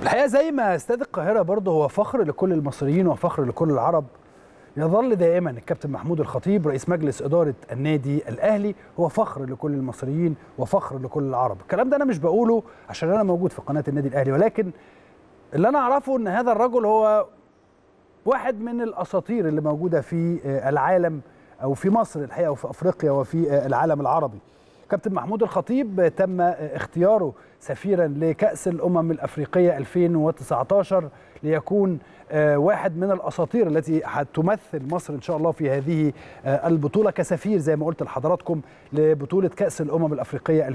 الحقيقه زي ما استاد القاهره برضه هو فخر لكل المصريين وفخر لكل العرب يظل دائما الكابتن محمود الخطيب رئيس مجلس اداره النادي الاهلي هو فخر لكل المصريين وفخر لكل العرب الكلام ده انا مش بقوله عشان انا موجود في قناه النادي الاهلي ولكن اللي انا اعرفه ان هذا الرجل هو واحد من الاساطير اللي موجوده في العالم او في مصر الحقيقه وفي افريقيا وفي العالم العربي كابتن محمود الخطيب تم اختياره سفيرا لكأس الأمم الأفريقية 2019 ليكون واحد من الأساطير التي هتمثل مصر إن شاء الله في هذه البطولة كسفير زي ما قلت لحضراتكم لبطولة كأس الأمم الأفريقية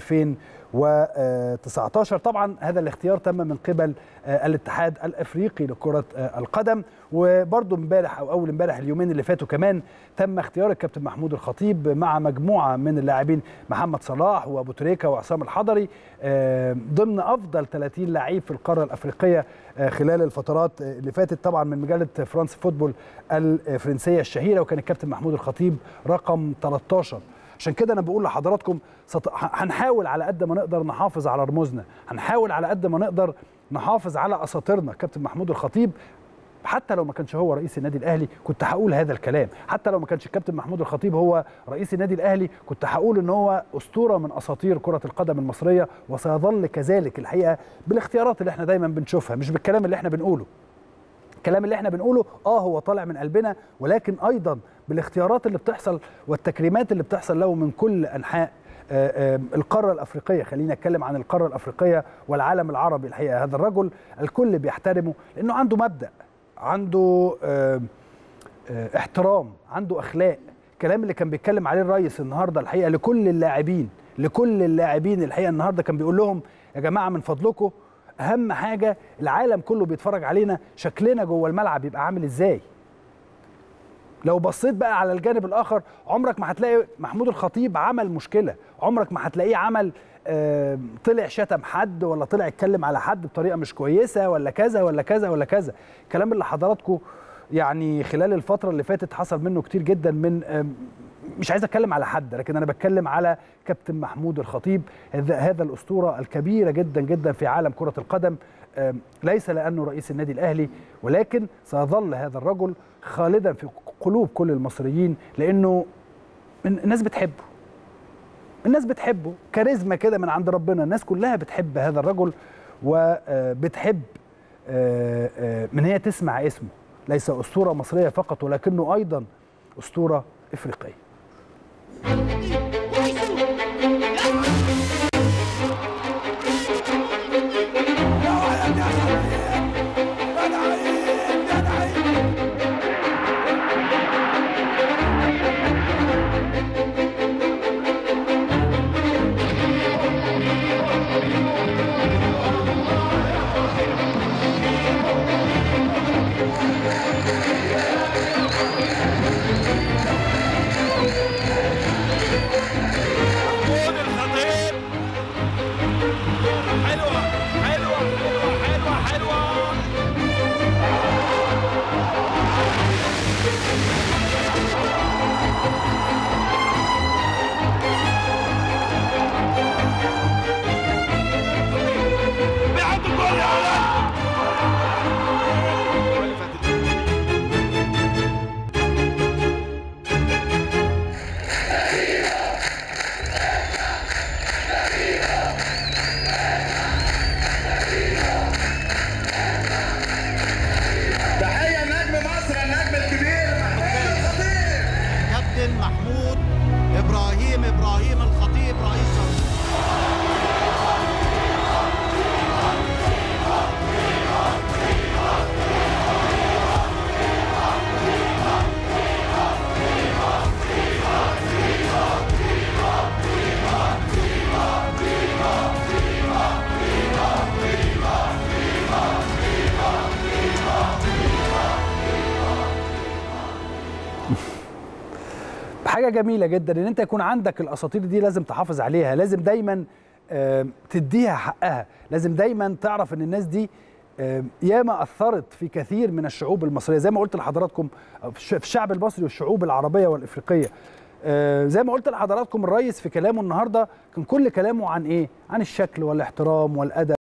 2019 طبعا هذا الاختيار تم من قبل الاتحاد الأفريقي لكرة القدم وبرضه امبارح أو أول امبارح اليومين اللي فاتوا كمان تم اختيار الكابتن محمود الخطيب مع مجموعة من اللاعبين محمد صلاح وأبو تريكة وعصام الحضري ضمن افضل 30 لعيب في القاره الافريقيه خلال الفترات اللي فاتت طبعا من مجله فرانس فوتبول الفرنسيه الشهيره وكان الكابتن محمود الخطيب رقم 13 عشان كده انا بقول لحضراتكم هنحاول على قد ما نقدر نحافظ على رموزنا هنحاول على قد ما نقدر نحافظ على اساطيرنا كابتن محمود الخطيب حتى لو ما كانش هو رئيس النادي الاهلي كنت هقول هذا الكلام حتى لو ما كانش الكابتن محمود الخطيب هو رئيس النادي الاهلي كنت هقول ان هو اسطوره من اساطير كره القدم المصريه وسيظل كذلك الحقيقه بالاختيارات اللي احنا دايما بنشوفها مش بالكلام اللي احنا بنقوله الكلام اللي احنا بنقوله اه هو طالع من قلبنا ولكن ايضا بالاختيارات اللي بتحصل والتكريمات اللي بتحصل له من كل انحاء القارة الأفريقية خلينا نتكلم عن القارة الأفريقية والعالم العربي الحقيقة هذا الرجل الكل بيحترمه لأنه عنده مبدأ عنده اه اه احترام عنده اخلاق الكلام اللي كان بيتكلم عليه الرئيس النهارده الحقيقه لكل اللاعبين لكل اللاعبين الحقيقه النهارده كان بيقول لهم يا جماعه من فضلكم اهم حاجه العالم كله بيتفرج علينا شكلنا جوه الملعب يبقى عامل ازاي لو بصيت بقى على الجانب الاخر عمرك ما هتلاقي محمود الخطيب عمل مشكله عمرك ما هتلاقيه عمل آه طلع شتم حد ولا طلع اتكلم على حد بطريقه مش كويسه ولا كذا ولا كذا ولا كذا الكلام اللي حضراتكم يعني خلال الفتره اللي فاتت حصل منه كتير جدا من آه مش عايز اتكلم على حد لكن انا بتكلم على كابتن محمود الخطيب هذا هذا الاسطوره الكبيره جدا جدا في عالم كره القدم آه ليس لانه رئيس النادي الاهلي ولكن سيظل هذا الرجل خالدا في قلوب كل المصريين لانه الناس بتحبه الناس بتحبه كاريزما كده من عند ربنا الناس كلها بتحب هذا الرجل وبتحب من هي تسمع اسمه ليس أسطورة مصرية فقط ولكنه أيضا أسطورة إفريقية حاجه جميله جدا ان انت يكون عندك الاساطير دي لازم تحافظ عليها لازم دايما تديها حقها لازم دايما تعرف ان الناس دي ياما اثرت في كثير من الشعوب المصريه زي ما قلت لحضراتكم في الشعب المصري والشعوب العربيه والافريقيه زي ما قلت لحضراتكم الرئيس في كلامه النهارده كان كل كلامه عن ايه عن الشكل والاحترام والادب